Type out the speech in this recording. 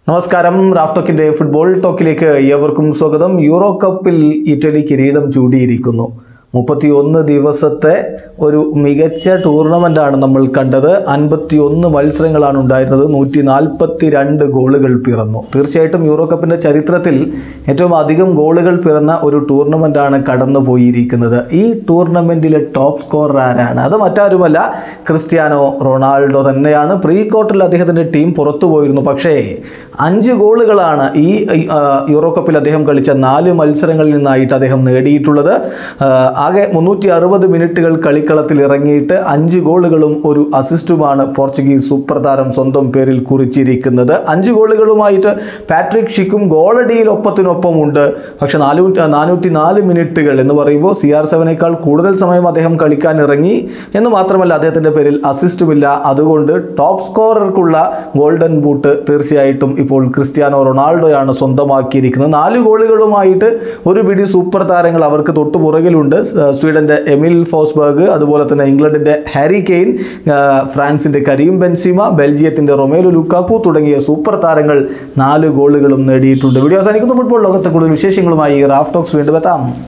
നമസ്കാരം Raf ടോക്കിന്റെ football ടോക്കിലേക്ക് ഏവർക്കും സ്വാഗതം യൂറോ കപ്പിൽ ഇറ്റലി കിരീടം ചൂടിയിരിക്കുന്നു മുപ്പത്തിയൊന്ന് ദിവസത്തെ ഒരു മികച്ച ടൂർണമെൻ്റാണ് നമ്മൾ കണ്ടത് അൻപത്തിയൊന്ന് മത്സരങ്ങളാണ് ഉണ്ടായിരുന്നത് നൂറ്റി നാൽപ്പത്തി രണ്ട് ഗോളുകൾ പിറന്നു തീർച്ചയായിട്ടും യൂറോ കപ്പിൻ്റെ ചരിത്രത്തിൽ ഏറ്റവും അധികം ഗോളുകൾ പിറന്ന ഒരു ടൂർണമെൻ്റാണ് കടന്നു പോയിരിക്കുന്നത് ഈ ടൂർണമെൻറ്റിലെ ടോപ്പ് സ്കോറർ ആരാണ് അത് മറ്റാരുമല്ല ക്രിസ്ത്യാനോ റൊണാൾഡോ തന്നെയാണ് പ്രീ ക്വാർട്ടറിൽ അദ്ദേഹത്തിൻ്റെ ടീം പുറത്തു പോയിരുന്നു പക്ഷേ അഞ്ച് ഗോളുകളാണ് ഈ ആ, യൂറോ കപ്പിൽ അദ്ദേഹം കളിച്ച നാല് മത്സരങ്ങളിൽ നിന്നായിട്ട് അദ്ദേഹം നേടിയിട്ടുള്ളത് ആ, ആകെ മുന്നൂറ്റി അറുപത് മിനിറ്റുകൾ കളിക്കളത്തിൽ ഇറങ്ങിയിട്ട് അഞ്ച് ഗോളുകളും ഒരു അസിസ്റ്റുമാണ് പോർച്ചുഗീസ് സൂപ്പർ താരം സ്വന്തം പേരിൽ കുറിച്ചിരിക്കുന്നത് അഞ്ച് ഗോളുകളുമായിട്ട് പാട്രിക് ഷിക്കും ഗോളടിയിൽ ഒപ്പത്തിനൊപ്പം ഉണ്ട് പക്ഷെ നാനൂറ്റി നാനൂറ്റി നാല് മിനിറ്റുകൾ എന്ന് പറയുമ്പോൾ സി ആർ സെവനേക്കാൾ കൂടുതൽ സമയം അദ്ദേഹം കളിക്കാൻ ഇറങ്ങി എന്ന് മാത്രമല്ല അദ്ദേഹത്തിൻ്റെ പേരിൽ അസിസ്റ്റുമില്ല അതുകൊണ്ട് ടോപ്പ് സ്കോറർക്കുള്ള ഗോൾഡൻ ബൂട്ട് തീർച്ചയായിട്ടും ഇപ്പോൾ ക്രിസ്ത്യാനോ റൊണാൾഡോയാണ് സ്വന്തമാക്കിയിരിക്കുന്നത് നാല് ഗോളുകളുമായിട്ട് ഒരു പിടി സൂപ്പർ താരങ്ങൾ അവർക്ക് തൊട്ടു പുറകിലുണ്ട് സ് സ്വീഡൻ്റെ എമിൽ ഫോസ്ബർഗ് അതുപോലെ തന്നെ ഇംഗ്ലണ്ടിൻ്റെ ഹാരി കെയ്ൻ ആ, ഫ്രാൻസിൻ്റെ കരീം ബെൻസിമ ബെൽജിയത്തിൻ്റെ റൊമേലു ലുക്കാക്കു തുടങ്ങിയ സൂപ്പർ താരങ്ങൾ നാല് ഗോളുകളും നേടിയിട്ടുണ്ട് വീഡിയോ അവസാനിക്കുന്ന ഫുട്ബോൾ ലോകത്തെ കൂടുതൽ വിശേഷങ്ങളുമായി റാഫ് ടോക്സ് വീണ്ടും എത്താം